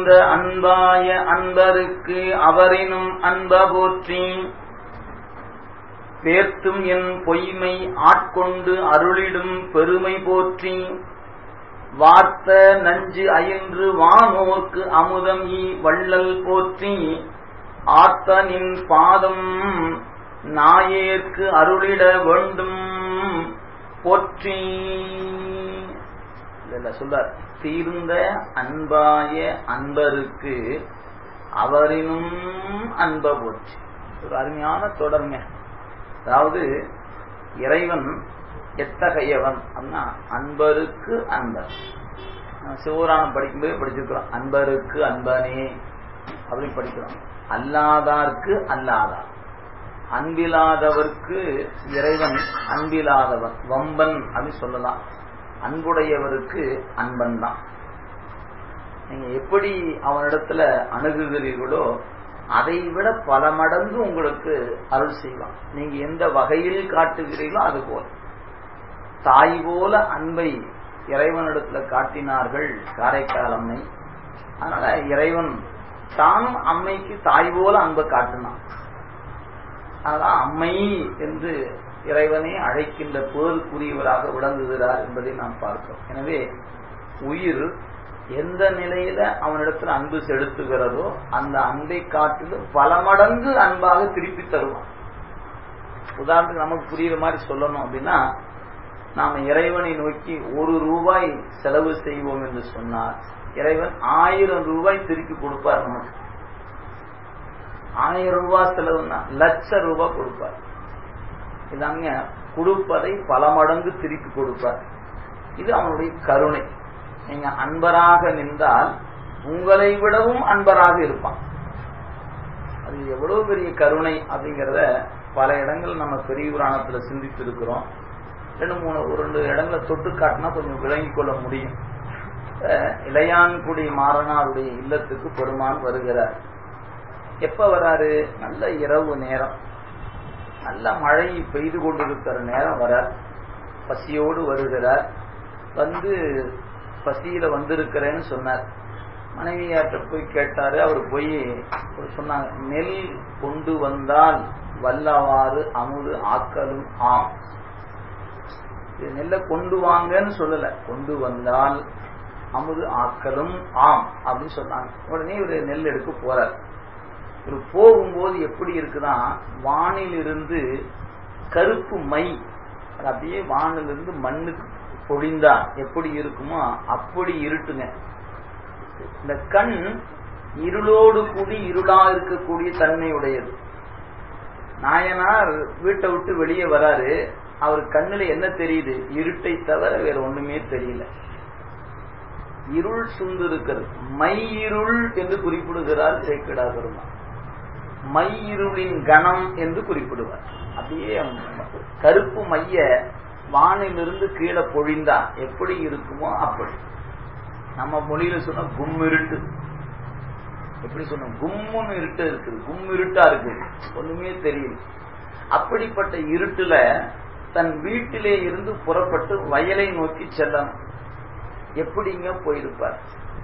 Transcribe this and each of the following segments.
தீர்ந்த அன்பாய அன்பருக்கு அவரினும் அன்ப போற்றி பேர்த்தும் என் பொய்மை ஆட்கொண்டு அருளிடும் பெருமை போற்றி வார்த்த நஞ்சு அயின்று வானோர்க்கு அமுதம் ஈ வள்ளல் போற்றி ஆர்த்த நின் பாதம் நாயேற்கு அருளிட வேண்டும் போற்றி சொல்றார் தீர்ந்த அன்பாய அன்பருக்கு அவரினும் அன்ப போற்றி ஒரு அருமையான தொடர்ங்க அதாவது இறைவன் எத்தகையவன் அப்படின்னா அன்பருக்கு அன்பர் சிவராணம் படிக்கும்போது படிச்சிருக்கிறோம் அன்பருக்கு அன்பனே அப்படின்னு படிக்கிறோம் அல்லாதார்க்கு அல்லாதார் அன்பில்லாதவர்க்கு இறைவன் அன்பில்லாதவன் வம்பன் அப்படின்னு சொல்லலாம் அன்புடையவருக்கு அன்பன் தான் நீங்க எப்படி அவனிடத்துல அணுகுகிறீர்களோ அதை விட பல மடங்கு உங்களுக்கு அருள் செய்வான் நீங்க எந்த வகையில் காட்டுகிறீர்களோ அது போல தாய் போல அன்பை இறைவனிடத்துல காட்டினார்கள் காரைக்கால் அம்மை அதனால இறைவன் தானும் அம்மைக்கு தாய் போல அன்பை காட்டினான் அதனால அம்மை என்று இறைவனை அழைக்கின்ற பேருக்குரியவராக விளங்குகிறார் என்பதை நாம் பார்க்கிறோம் எனவே உயிர் எந்த நிலையில அவனிடத்தில் அன்பு செலுத்துகிறதோ அந்த அன்பை காட்டிலும் பல மடங்கு அன்பாக திருப்பி தருவான் உதாரணத்துக்கு நமக்கு புரியுற மாதிரி சொல்லணும் அப்படின்னா நாம இறைவனை நோக்கி ஒரு ரூபாய் செலவு செய்வோம் என்று சொன்னார் இறைவன் ஆயிரம் ரூபாய் திருப்பி கொடுப்பார் நமக்கு ஆயிரம் ரூபாய் செலவுன்னா லட்ச ரூபாய் கொடுப்பார் இதாங்க கொடுப்பதை பல மடங்கு திருப்பி கொடுப்பார் இது அவனுடைய கருணை நீங்க அன்பராக நின்றால் உங்களை விடவும் அன்பராக இருப்பான் அது எவ்வளவு பெரிய கருணை அப்படிங்கிறத பல இடங்கள் நம்ம பெரிய புராணத்துல சிந்தித்து இருக்கிறோம் ரெண்டு மூணு ஒரு ரெண்டு இடங்களை தொட்டு காட்டினா கொஞ்சம் விளங்கிக் கொள்ள முடியும் இளையான்குடி மாறனாருடைய இல்லத்துக்கு பெருமான் வருகிறார் எப்ப வராரு நல்ல இரவு நேரம் நல்ல மழை பெய்து கொண்டிருக்கிற நேரம் வரார் பசியோடு வருகிறார் வந்து பசியில வந்திருக்கிறேன்னு சொன்னார் மனைவியார்ட்ட போய் கேட்டாரு அவர் போய் சொன்னாங்க நெல் கொண்டு வந்தால் வல்லவாறு அமுது ஆக்கலும் ஆம் நெல்லை கொண்டு வாங்கன்னு சொல்லல கொண்டு வந்தால் அமுது ஆக்கலும் ஆம் அப்படின்னு சொன்னாங்க உடனே இவர் நெல் எடுக்க போறார் இவர் போகும்போது எப்படி இருக்குதான் வானிலிருந்து கருப்பு மை அப்படியே வானிலிருந்து மண்ணுக்கு பொழிந்தா எப்படி இருக்குமோ அப்படி இருட்டுங்க இந்த கண் இருளோடு கூடி இருளா இருக்கக்கூடிய தன்மையுடையது நாயனார் வீட்டை விட்டு வெளியே வராரு அவர் கண்ணுல என்ன தெரியுது இருட்டை தவிர வேற ஒண்ணுமே தெரியல இருள் சூழ்ந்து இருக்கிறது மை இருள் என்று குறிப்பிடுகிறார் சேக்கிடா பெருமா மை இருளின் கணம் என்று குறிப்பிடுவார் அப்படியே கருப்பு மைய வானிலிருந்து கீழே பொழிந்தா எப்படி இருக்குமோ அப்படி நம்ம மொழியில சொன்ன கும் இருட்டு எப்படி சொன்னோம் கும்முன்னு இருட்டு இருக்குது கும் இருட்டா இருக்குது ஒண்ணுமே தெரியல அப்படிப்பட்ட இருட்டுல தன் வீட்டிலே இருந்து புறப்பட்டு வயலை நோக்கி செல்லணும் எப்படிங்க போயிருப்பார்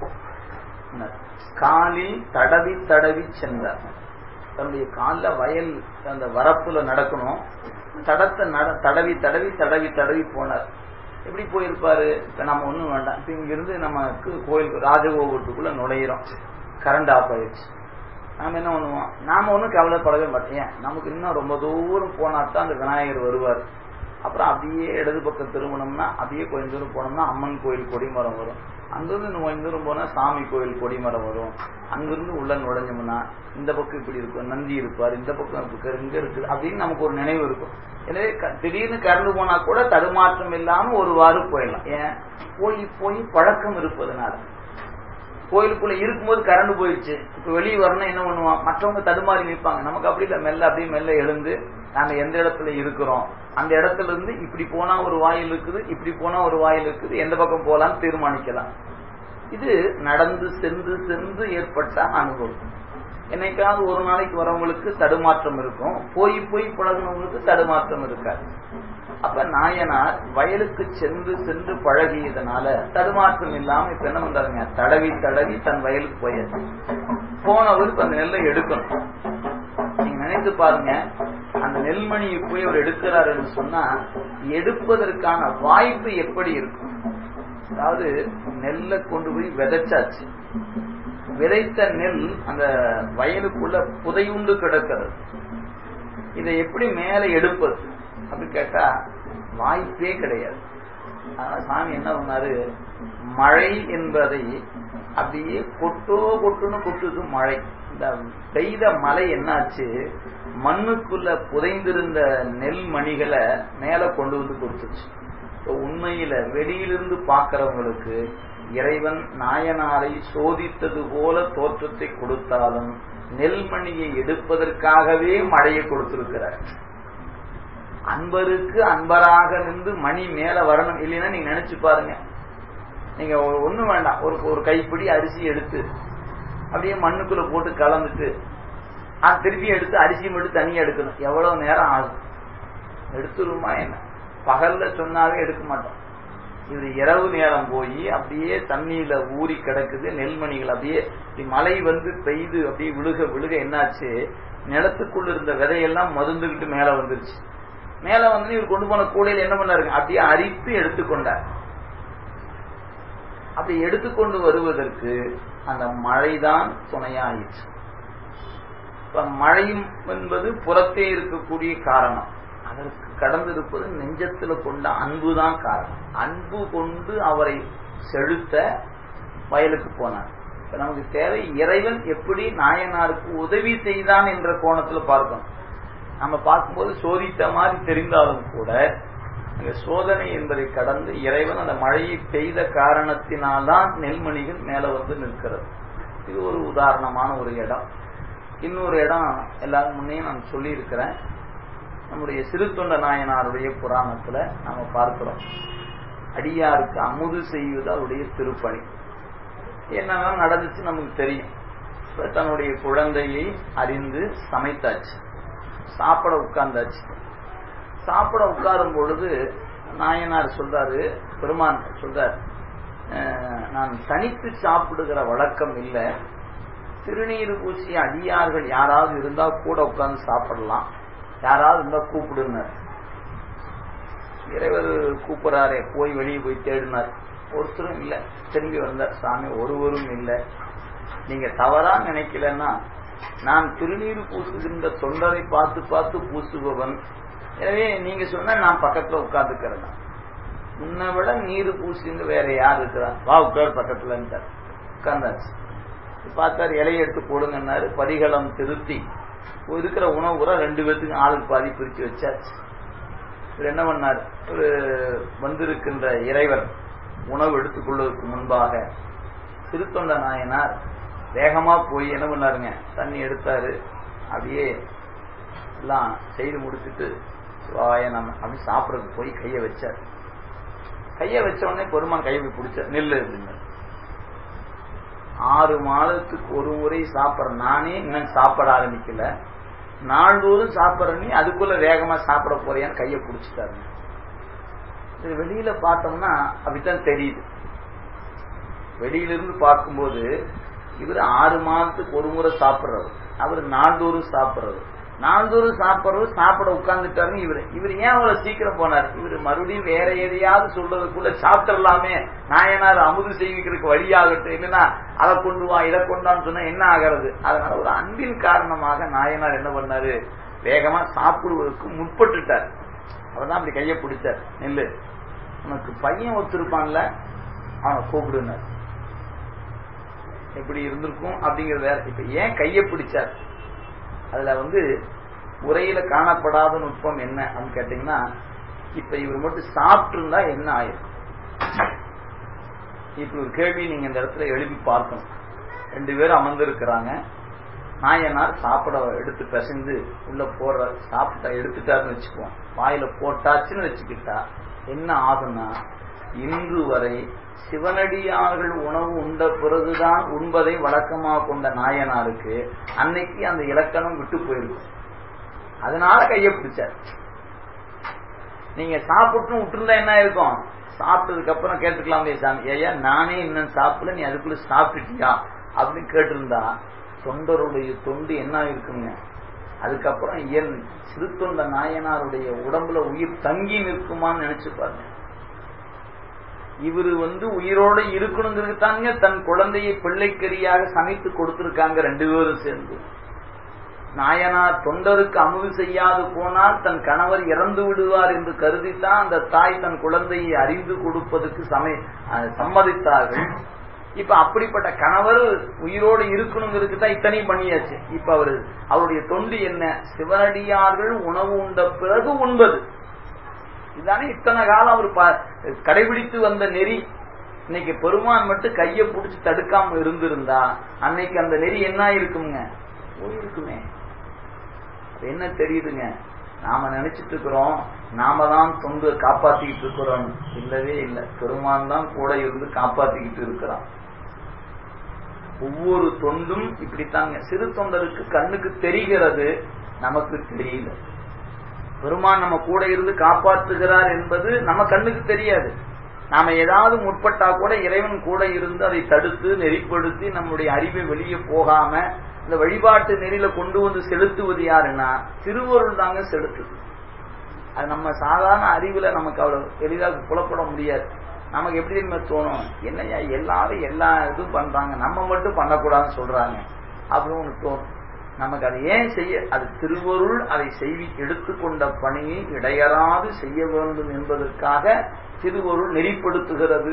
காலில் தடவி தடவி சென்றார் தன்னுடைய காலில் வயல் அந்த வரப்புல நடக்கணும் தடத்தை தடவி தடவி தடவி தடவி போனார் எப்படி போயிருப்பாரு இப்ப நம்ம ஒண்ணும் வேண்டாம் இப்ப இங்க இருந்து நமக்கு கோயில் ராஜகோபுரத்துக்குள்ள நுழையிறோம் கரண்ட் ஆஃப் ஆயிடுச்சு நாம என்ன பண்ணுவோம் நாம ஒன்றும் கவலைப்படவே மாட்டேன் நமக்கு இன்னும் ரொம்ப தூரம் போனா தான் அந்த விநாயகர் வருவார் அப்புறம் அப்படியே இடது பக்கம் திரும்பினோம்னா அப்படியே கொஞ்சம் தூரம் போனோம்னா அம்மன் கோயில் கொடிமரம் வரும் அங்கிருந்து இன்னும் கொஞ்சம் தூரம் போனா சாமி கோயில் கொடிமரம் வரும் அங்கிருந்து உள்ள நுழைஞ்சோம்னா இந்த பக்கம் இப்படி இருக்கும் நந்தி இருப்பார் இந்த பக்கம் இருக்கு இங்க இருக்குது அப்படின்னு நமக்கு ஒரு நினைவு இருக்கும் எனவே திடீர்னு கறந்து போனா கூட தடுமாற்றம் இல்லாம ஒரு வாரு போயிடலாம் ஏன் போய் போய் பழக்கம் இருப்பதனால கோயிலுக்குள்ள இருக்கும்போது கரண்ட் போயிடுச்சு இப்ப வெளியே வரணும் என்ன பண்ணுவான் மற்றவங்க தடுமாறி நிற்பாங்க நமக்கு அப்படி இல்லை மெல்ல அப்படியே மெல்ல எழுந்து நாங்க எந்த இடத்துல இருக்கிறோம் அந்த இடத்துல இருந்து இப்படி போனா ஒரு வாயில் இருக்குது இப்படி போனா ஒரு வாயில் இருக்குது எந்த பக்கம் போலான்னு தீர்மானிக்கலாம் இது நடந்து சென்று சென்று ஏற்பட்ட அனுபவம் என்னைக்காவது ஒரு நாளைக்கு வரவங்களுக்கு தடுமாற்றம் இருக்கும் போய் போய் பழகினவங்களுக்கு தடுமாற்றம் இருக்காது அப்ப நாயனார் வயலுக்கு சென்று சென்று பழகியதுனால தடுமாற்றம் இல்லாம இப்ப என்ன பண்றாருங்க தடவி தடவி தன் வயலுக்கு போயாச்சு போனவர் இப்ப அந்த நெல்லை எடுக்கணும் நீங்க நினைத்து பாருங்க அந்த நெல்மணியை போய் அவர் எடுக்கிறார் என்று சொன்னா எடுப்பதற்கான வாய்ப்பு எப்படி இருக்கும் அதாவது நெல்லை கொண்டு போய் விதைச்சாச்சு விதைத்த நெல் அந்த வயலுக்குள்ள புதையுண்டு கிடக்கிறது இதை எப்படி மேல எடுப்பது அப்படி கேட்டா வாய்ப்பே கிடையாது அதனால சாமி என்ன பண்ணாரு மழை என்பதை அப்படியே கொட்டோ கொட்டுன்னு கொட்டுது மழை இந்த பெய்த மழை என்னாச்சு மண்ணுக்குள்ள புதைந்திருந்த நெல் மணிகளை மேல கொண்டு வந்து கொடுத்துச்சு உண்மையில வெளியிலிருந்து பார்க்கிறவங்களுக்கு இறைவன் நாயனாரை சோதித்தது போல தோற்றத்தை கொடுத்தாலும் நெல்மணியை எடுப்பதற்காகவே மழையை கொடுத்திருக்கிறார் அன்பருக்கு அன்பராக நின்று மணி மேல வரணும் இல்லைன்னா நீங்க நினைச்சு பாருங்க நீங்க ஒண்ணும் வேண்டாம் ஒரு ஒரு கைப்பிடி அரிசி எடுத்து அப்படியே மண்ணுக்குள்ள போட்டு கலந்துட்டு அது திருப்பி எடுத்து அரிசி மட்டும் தனியா எடுக்கணும் எவ்வளவு நேரம் ஆகும் எடுத்துருமா என்ன பகல்ல சொன்னாவே எடுக்க மாட்டோம் இது இரவு நேரம் போய் அப்படியே தண்ணியில ஊறி கிடக்குது நெல்மணிகள் அப்படியே மழை வந்து பெய்து அப்படியே விழுக விழுக என்னாச்சு நிலத்துக்குள்ள இருந்த விதையெல்லாம் மருந்துகிட்டு மேல வந்துருச்சு மேல வந்து இவர் கொண்டு போன கூடையில் என்ன பண்ணாருங்க அப்படியே அரித்து எடுத்துக்கொண்டார் அப்படி எடுத்துக்கொண்டு வருவதற்கு அந்த மழைதான் துணையாயிற்று இப்ப மழையும் என்பது புறத்தே இருக்கக்கூடிய காரணம் அதற்கு கடந்திருப்பது நெஞ்சத்துல கொண்ட அன்புதான் காரணம் அன்பு கொண்டு அவரை செலுத்த வயலுக்கு போனார் இப்ப நமக்கு தேவை இறைவன் எப்படி நாயனாருக்கு உதவி செய்தான் என்ற கோணத்துல பார்க்கணும் நம்ம பார்க்கும்போது சோதித்த மாதிரி தெரிந்தாலும் கூட அங்க சோதனை என்பதை கடந்து இறைவன் அந்த மழையை பெய்த காரணத்தினால்தான் நெல்மணிகள் மேல வந்து நிற்கிறது இது ஒரு உதாரணமான ஒரு இடம் இன்னொரு இடம் எல்லாரும் முன்னே நான் சொல்லி இருக்கிறேன் நம்முடைய சிறுத்தொண்ட நாயனாருடைய புராணத்துல நாம பார்க்கிறோம் அடியாருக்கு அமுது செய்வது அவருடைய திருப்பணி என்னெல்லாம் நடந்துச்சு நமக்கு தெரியும் தன்னுடைய குழந்தையை அறிந்து சமைத்தாச்சு சாப்பிட உட்கார்ந்தாச்சு சாப்பிட உட்காரும் பொழுது நாயனார் சொல்றாரு பெருமான் சொல்றார் நான் தனித்து சாப்பிடுகிற வழக்கம் இல்லை திருநீர் பூசிய அடியார்கள் யாராவது இருந்தா கூட உட்கார்ந்து சாப்பிடலாம் யாராவது இருந்தா கூப்பிடுங்க இறைவர் கூப்பிடுறாரே போய் வெளியே போய் தேடினார் ஒருத்தரும் இல்ல திரும்பி வந்தார் சாமி ஒருவரும் இல்லை நீங்க தவறா நினைக்கலன்னா நான் திருநீர் பூசுகின்ற தொண்டரை பார்த்து பார்த்து பூசுபவன் எனவே நீங்க சொன்ன நான் பக்கத்துல உட்கார்ந்துக்கிறேன் உன்னை விட நீர் பூசிங்க வேற யார் இருக்கிறான் வா உட்கார் பக்கத்துல உட்கார்ந்தாச்சு பார்த்தாரு இலையை எடுத்து போடுங்கன்னாரு பரிகளம் திருத்தி இருக்கிற உணவு கூட ரெண்டு பேர்த்துக்கு ஆளுக்கு பாதி பிரிச்சு வச்சாச்சு இவர் என்ன பண்ணார் ஒரு வந்திருக்கின்ற இறைவர் உணவு எடுத்துக்கொள்வதற்கு முன்பாக திருத்தொண்ட நாயனார் வேகமா போய் என்ன பண்ணாருங்க தண்ணி எடுத்தாரு அப்படியே எல்லாம் செய்து முடிச்சுட்டு சிவாய நம்ம அப்படி சாப்பிடறதுக்கு போய் கைய வச்சார் கைய வச்ச உடனே பெருமான் கையை போய் பிடிச்சார் நெல்லு அப்படின்னு ஆறு மாதத்துக்கு ஒரு முறை சாப்பிட்ற நானே இன்னும் சாப்பிட ஆரம்பிக்கல நாள்தோறும் சாப்பிட்ற நீ அதுக்குள்ள வேகமா சாப்பிட போறியான்னு கையை பிடிச்சிட்டாருங்க இது வெளியில பார்த்தோம்னா அப்படித்தான் தெரியுது வெளியிலிருந்து பார்க்கும்போது இவர் ஆறு மாதத்துக்கு ஒரு முறை சாப்பிட்றவர் அவர் நாள்தோறும் சாப்பிட்றவர் நாள்தோறும் சாப்பிட்றவர் சாப்பிட உட்கார்ந்துட்டாருன்னு இவர் இவர் ஏன் அவ்வளவு சீக்கிரம் போனார் இவர் மறுபடியும் வேற எதையாவது சொல்றதுக்குள்ள சாப்பிட்டுடலாமே நாயனார் அமுது செய்விக்கிறதுக்கு வழியாகட்டும் இல்லைன்னா அதை கொண்டு வா இதை கொண்டான்னு சொன்னா என்ன ஆகிறது அதனால ஒரு அன்பின் காரணமாக நாயனார் என்ன பண்ணாரு வேகமா சாப்பிடுவதற்கு முற்பட்டுட்டார் அவர் தான் அப்படி கையை பிடிச்சார் நெல்லு உனக்கு பையன் ஒத்துருப்பான்ல அவனை கூப்பிடுனார் எப்படி இருந்திருக்கும் அப்படிங்கிறது வேற இப்ப ஏன் கையை பிடிச்சார் அதுல வந்து உரையில காணப்படாத நுட்பம் என்ன அப்படின்னு கேட்டீங்கன்னா இப்ப இவர் மட்டும் சாப்பிட்டு இருந்தா என்ன ஆயிருக்கும் இப்ப ஒரு கேள்வி நீங்க இந்த இடத்துல எழுப்பி பார்க்கணும் ரெண்டு பேரும் அமர்ந்திருக்கிறாங்க நாயனார் சாப்பிட எடுத்து பிசைந்து உள்ள போடுற சாப்பிட்டா எடுத்துட்டாருன்னு வச்சுக்குவோம் வாயில போட்டாச்சுன்னு வச்சுக்கிட்டா என்ன ஆகும்னா இன்று வரை சிவனடியார்கள் உணவு உண்ட பிறகுதான் உண்பதை வழக்கமாக கொண்ட நாயனாருக்கு அன்னைக்கு அந்த இலக்கணம் விட்டு போயிருக்கு அதனால கையை பிடிச்சார் நீங்க சாப்பிட்டு விட்டுருந்தா என்ன இருக்கும் சாப்பிட்டதுக்கு அப்புறம் கேட்டுக்கலாமே சாமி ஐயா நானே இன்னும் சாப்பிடல நீ அதுக்குள்ள சாப்பிட்டுட்டியா அப்படின்னு கேட்டிருந்தா தொண்டருடைய தொண்டு என்ன இருக்குங்க அதுக்கப்புறம் என் சிறு தொண்ட நாயனாருடைய உடம்புல உயிர் தங்கி நிற்குமான்னு நினைச்சு பாருங்க இவரு வந்து உயிரோட இருக்கணுங்கிறது தாங்க தன் குழந்தையை பிள்ளைக்கரியாக சமைத்து கொடுத்திருக்காங்க ரெண்டு பேரும் சேர்ந்து நாயனார் தொண்டருக்கு அமுது செய்யாது போனால் தன் கணவர் இறந்து விடுவார் என்று கருதித்தான் அந்த தாய் தன் குழந்தையை அறிந்து கொடுப்பதற்கு சமை சம்மதித்தார்கள் இப்ப அப்படிப்பட்ட கணவர் உயிரோடு இருக்கணுங்கிறதுக்கு தான் இத்தனையும் பண்ணியாச்சு இப்ப அவரு அவருடைய தொண்டு என்ன சிவனடியார்கள் உணவு உண்ட பிறகு உண்பது இதுதானே இத்தனை காலம் அவர் கடைபிடித்து வந்த நெறி இன்னைக்கு பெருமான் மட்டும் கையை பிடிச்சி தடுக்காம இருந்திருந்தா அன்னைக்கு அந்த நெறி என்ன இருக்குங்க போயிருக்குமே என்ன தெரியுதுங்க நாம நினைச்சிட்டு இருக்கிறோம் நாம தான் தொண்டு காப்பாத்திக்கிட்டு இருக்கிறோம் இல்லவே இல்லை பெருமான் தான் கூட இருந்து காப்பாத்திக்கிட்டு இருக்கிறான் ஒவ்வொரு தொண்டும் இப்படித்தாங்க சிறு தொண்டருக்கு கண்ணுக்கு தெரிகிறது நமக்கு தெரியல பெருமான் நம்ம கூட இருந்து காப்பாற்றுகிறார் என்பது நம்ம கண்ணுக்கு தெரியாது நாம ஏதாவது முற்பட்டா கூட இறைவன் கூட இருந்து அதை தடுத்து நெறிப்படுத்தி நம்முடைய அறிவை வெளியே போகாம இந்த வழிபாட்டு நெறியில கொண்டு வந்து செலுத்துவது யாருன்னா திருவருள் தாங்க செலுத்துது அது நம்ம சாதாரண அறிவுல நமக்கு அவ்வளவு எளிதாக புலப்பட முடியாது நமக்கு எப்படி தெரியுமா தோணும் என்னையா எல்லாரும் எல்லா இதுவும் பண்றாங்க நம்ம மட்டும் பண்ணக்கூடாதுன்னு சொல்றாங்க அப்படின்னு ஒன்று தோணும் நமக்கு அதை ஏன் செய்ய அது திருவருள் அதை செய்வி எடுத்துக்கொண்ட பணியை இடையறாது செய்ய வேண்டும் என்பதற்காக திருவருள் நெறிப்படுத்துகிறது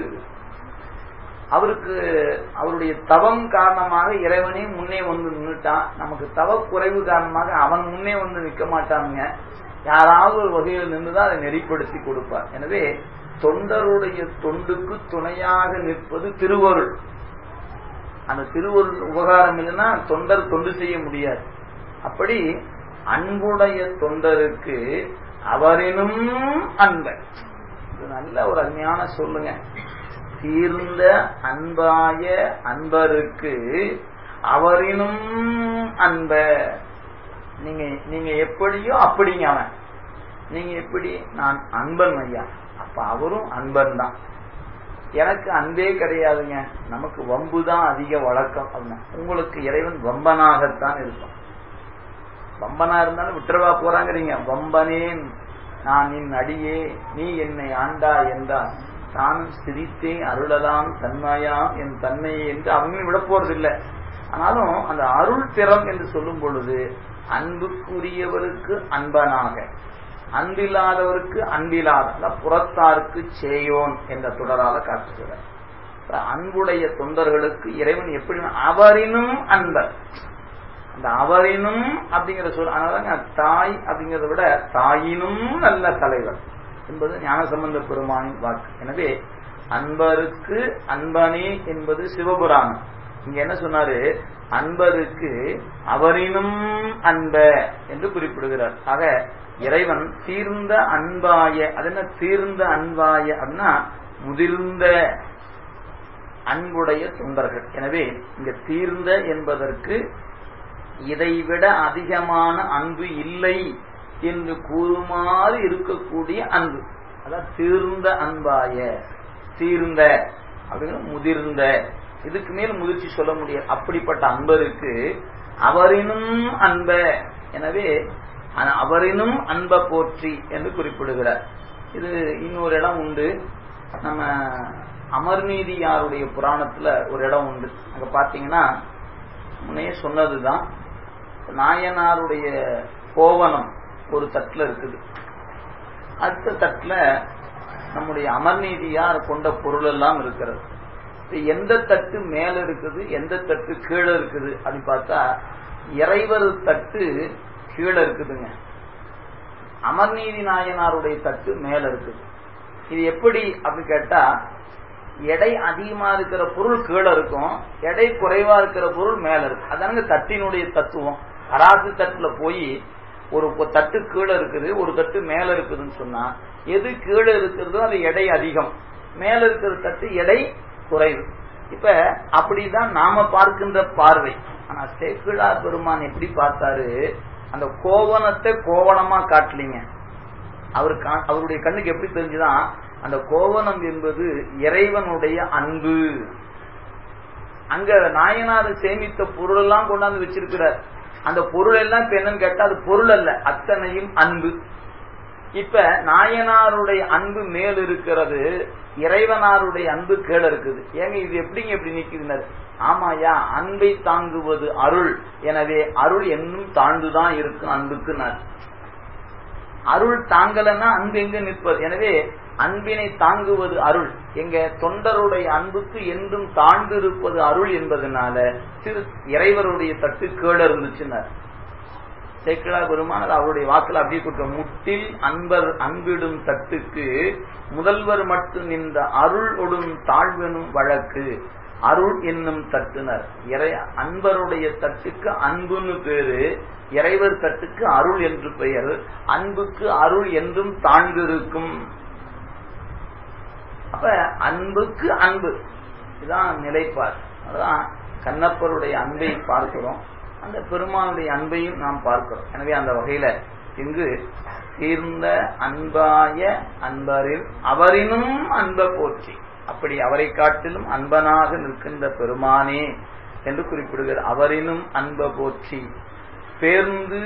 அவருக்கு அவருடைய தவம் காரணமாக இறைவனே முன்னே வந்து நின்றுட்டான் நமக்கு தவ குறைவு காரணமாக அவன் முன்னே வந்து நிற்க மாட்டானுங்க யாராவது ஒரு வகையில் நின்றுதான் அதை நெறிப்படுத்தி கொடுப்பார் எனவே தொண்டருடைய தொண்டுக்கு துணையாக நிற்பது திருவருள் அந்த திருவருள் உபகாரம் இல்லைன்னா தொண்டர் தொண்டு செய்ய முடியாது அப்படி அன்புடைய தொண்டருக்கு அவரினும் அன்பன் இது நல்ல ஒரு அருமையான சொல்லுங்க தீர்ந்த அன்பாய அன்பருக்கு அவரினும் அன்ப நீங்க நீங்க எப்படியோ அப்படிங்க அவன் நீங்க எப்படி நான் அன்பன் ஐயா அப்ப அவரும் அன்பன் தான் எனக்கு அன்பே கிடையாதுங்க நமக்கு வம்பு தான் அதிக வழக்கம் அப்படின்னா உங்களுக்கு இறைவன் வம்பனாகத்தான் இருக்கும் வம்பனா இருந்தாலும் விட்டுறவா போறாங்கிறீங்க வம்பனேன் நான் நின் அடியே நீ என்னை ஆண்டா என்றான் தானும் சிரித்தே அருளலாம் தன்மையாம் என் தன்மையை என்று அவங்களும் விட போறதில்லை ஆனாலும் அந்த அருள் திறம் என்று சொல்லும் பொழுது அன்புக்குரியவருக்கு அன்பனாக அன்பில்லாதவருக்கு அன்பில்லாத புறத்தாருக்கு சேயோன் என்ற தொடரால காட்டுகிறார் அன்புடைய தொண்டர்களுக்கு இறைவன் எப்படி அவரினும் அன்பர் அந்த அவரினும் அப்படிங்கிற சொல் அதனாலங்க தாய் அப்படிங்கிறத விட தாயினும் நல்ல தலைவர் என்பது ஞானசம்பந்த பெருமானின் வாக்கு எனவே அன்பருக்கு அன்பனே என்பது சிவபுராணம் இங்க என்ன சொன்னாரு அன்பருக்கு அவரினும் அன்ப என்று குறிப்பிடுகிறார் ஆக இறைவன் தீர்ந்த அன்பாய அது என்ன தீர்ந்த அன்பாய அப்படின்னா முதிர்ந்த அன்புடைய தொண்டர்கள் எனவே இங்க தீர்ந்த என்பதற்கு இதைவிட அதிகமான அன்பு இல்லை என்று கூறுமாறு இருக்கக்கூடிய அன்பு அதான் தீர்ந்த அன்பாய தீர்ந்த அப்படிங்கிற முதிர்ந்த இதுக்கு மேல் முதிர்ச்சி சொல்ல முடியாது அப்படிப்பட்ட அன்பருக்கு அவரினும் அன்ப எனவே அவரினும் அன்ப போற்றி என்று குறிப்பிடுகிறார் இது இன்னொரு இடம் உண்டு நம்ம அமர்நீதியாருடைய புராணத்துல ஒரு இடம் உண்டு அங்க பாத்தீங்கன்னா முன்னே சொன்னதுதான் நாயனாருடைய கோவனம் ஒரு தட்டுல இருக்குது அடுத்த தட்டுல நம்முடைய அமர்நீதியார் கொண்ட பொருள் எல்லாம் இருக்கிறது எந்த தட்டு மேல இருக்குது எந்த தட்டு கீழே இருக்குது அப்படின்னு பார்த்தா இறைவர் தட்டு கீழே இருக்குதுங்க அமர்நீதி நாயனாருடைய தட்டு மேல இருக்குது இது எப்படி அப்படின்னு கேட்டா எடை அதிகமா இருக்கிற பொருள் கீழே இருக்கும் எடை குறைவா இருக்கிற பொருள் மேல இருக்கும் அதானுங்க தட்டினுடைய தத்துவம் அராசு தட்டுல போய் ஒரு தட்டு கீழே இருக்குது ஒரு தட்டு மேல இருக்குதுன்னு சொன்னா எது கீழே இருக்கிறதோ அது எடை அதிகம் மேல இருக்கிற தட்டு எடை குறைவு இப்ப அப்படிதான் நாம பார்க்கின்ற பார்வை ஆனா சேக்கிழா பெருமான் எப்படி பார்த்தாரு அந்த கோவணத்தை கோவணமா காட்டலீங்க அவரு அவருடைய கண்ணுக்கு எப்படி தெரிஞ்சுதான் அந்த கோவணம் என்பது இறைவனுடைய அன்பு அங்க நாயனார் சேமித்த பொருள் எல்லாம் கொண்டாந்து வச்சிருக்கிறார் அந்த பொருள் எல்லாம் இப்ப என்னன்னு கேட்டா அது பொருள் அல்ல அத்தனையும் அன்பு இப்ப நாயனாருடைய அன்பு மேல் இருக்கிறது இறைவனாருடைய அன்பு கீழ இருக்குது ஏங்க இது எப்படிங்க எப்படி நிக்குதுனர் ஆமாயா அன்பை தாங்குவது அருள் எனவே அருள் என்னும் தாழ்ந்துதான் இருக்கும் அன்புக்கு அருள் தாங்கலன்னா அன்பு எங்க நிற்பது எனவே அன்பினை தாங்குவது அருள் எங்க தொண்டருடைய அன்புக்கு என்றும் தாழ்ந்து இருப்பது அருள் என்பதனால திரு இறைவருடைய தட்டு கீழ இருந்துச்சுன்னார் சேக்கிழா பெருமானது அவருடைய வாக்குல அப்படியே கொடுத்த முட்டில் அன்பர் அன்பிடும் தட்டுக்கு முதல்வர் மட்டும் நின்ற அருள் ஒடும் தாழ்வெனும் வழக்கு அருள் என்னும் தட்டுனர் இறை அன்பருடைய தட்டுக்கு அன்புன்னு பேரு இறைவர் தட்டுக்கு அருள் என்று பெயர் அன்புக்கு அருள் என்றும் தாழ்ந்திருக்கும் அப்ப அன்புக்கு அன்பு இதுதான் நிலைப்பாடு அதுதான் கண்ணப்பருடைய அன்பை பார்க்கிறோம் அந்த பெருமானுடைய அன்பையும் நாம் பார்க்கிறோம் எனவே அந்த வகையில இங்கு தீர்ந்த அன்பாய அன்பரில் அவரினும் அன்ப போற்றி அப்படி அவரை காட்டிலும் அன்பனாக நிற்கின்ற பெருமானே என்று குறிப்பிடுகிறார் அவரினும் அன்ப போற்றி பேர்ந்து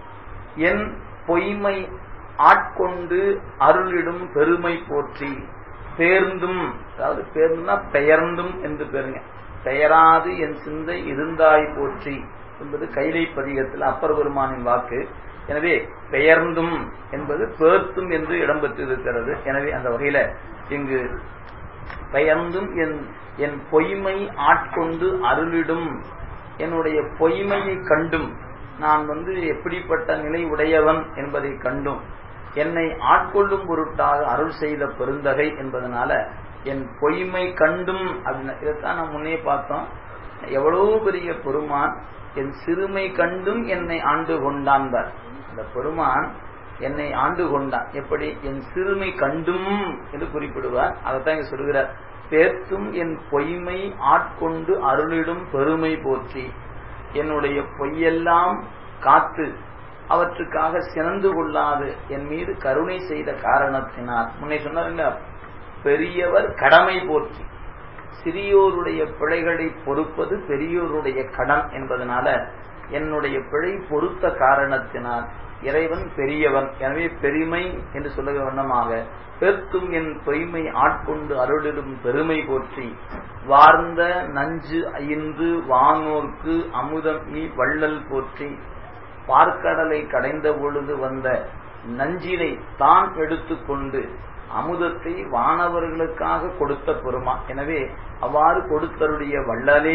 என் பொய்மை ஆட்கொண்டு அருளிடும் பெருமை போற்றி பேர்ந்தும் அதாவது பேர்ந்துனா பெயர்ந்தும் என்று பெருங்க பெயராது என் சிந்தை இருந்தாய் போற்றி என்பது கைலை பதிகத்தில் அப்பர் பெருமானின் வாக்கு எனவே பெயர்ந்தும் என்பது பேர்த்தும் என்று இடம்பெற்றிருக்கிறது எனவே அந்த வகையில இங்கு பெயர்ந்தும் என் என் பொய்மை ஆட்கொண்டு அருளிடும் என்னுடைய பொய்மையை கண்டும் நான் வந்து எப்படிப்பட்ட நிலை உடையவன் என்பதை கண்டும் என்னை ஆட்கொள்ளும் பொருட்டாக அருள் செய்த பெருந்தகை என்பதனால என் பொய்மை கண்டும் அப்படின்னு இதைத்தான் நான் முன்னே பார்த்தோம் எவ்வளவு பெரிய பெருமான் என் சிறுமை கண்டும் என்னை ஆண்டு கொண்டான்பார் அந்த பெருமான் என்னை ஆண்டு கொண்டான் எப்படி என் சிறுமை கண்டும் என்று குறிப்பிடுவார் அதைத்தான் இங்க சொல்கிறார் பேர்த்தும் என் பொய்மை ஆட்கொண்டு அருளிடும் பெருமை போற்றி என்னுடைய பொய்யெல்லாம் காத்து அவற்றுக்காக சிறந்து கொள்ளாது என் மீது கருணை செய்த காரணத்தினால் முன்னே சொன்னாருங்க பெரியவர் கடமை போற்றி சிறியோருடைய பிழைகளை பொறுப்பது பெரியோருடைய கடன் என்பதனால என்னுடைய பிழை பொறுத்த காரணத்தினால் இறைவன் பெரியவன் எனவே பெருமை என்று சொல்ல வண்ணமாக பெருத்தும் என் பொய்மை ஆட்கொண்டு அருளிடும் பெருமை போற்றி வார்ந்த நஞ்சு ஐந்து வானோர்க்கு அமுதம் ஈ வள்ளல் போற்றி பார்க்கடலை கடைந்த பொழுது வந்த நஞ்சினை தான் எடுத்துக்கொண்டு அமுதத்தை வானவர்களுக்காக கொடுத்த பெருமா எனவே அவ்வாறு கொடுத்தருடைய வள்ளலே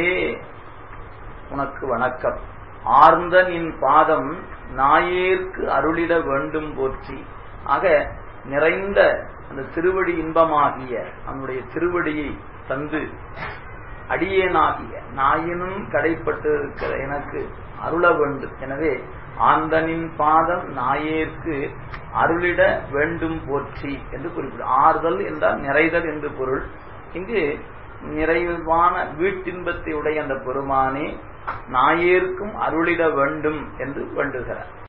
உனக்கு வணக்கம் ஆர்ந்த நின் பாதம் நாயேற்கு அருளிட வேண்டும் போற்றி ஆக நிறைந்த அந்த திருவடி இன்பமாகிய அவனுடைய திருவடியை தந்து அடியேனாகிய நாயினும் கடைப்பட்டு இருக்கிற எனக்கு அருள வேண்டும் எனவே ஆந்தனின் பாதம் நாயேற்கு அருளிட வேண்டும் போற்றி என்று குறிப்பிடும் ஆறுதல் என்றால் நிறைதல் என்று பொருள் இங்கு நிறைவான வீட்டின்பத்தை உடைய அந்த பெருமானே நாயேற்கும் அருளிட வேண்டும் என்று வேண்டுகிறார்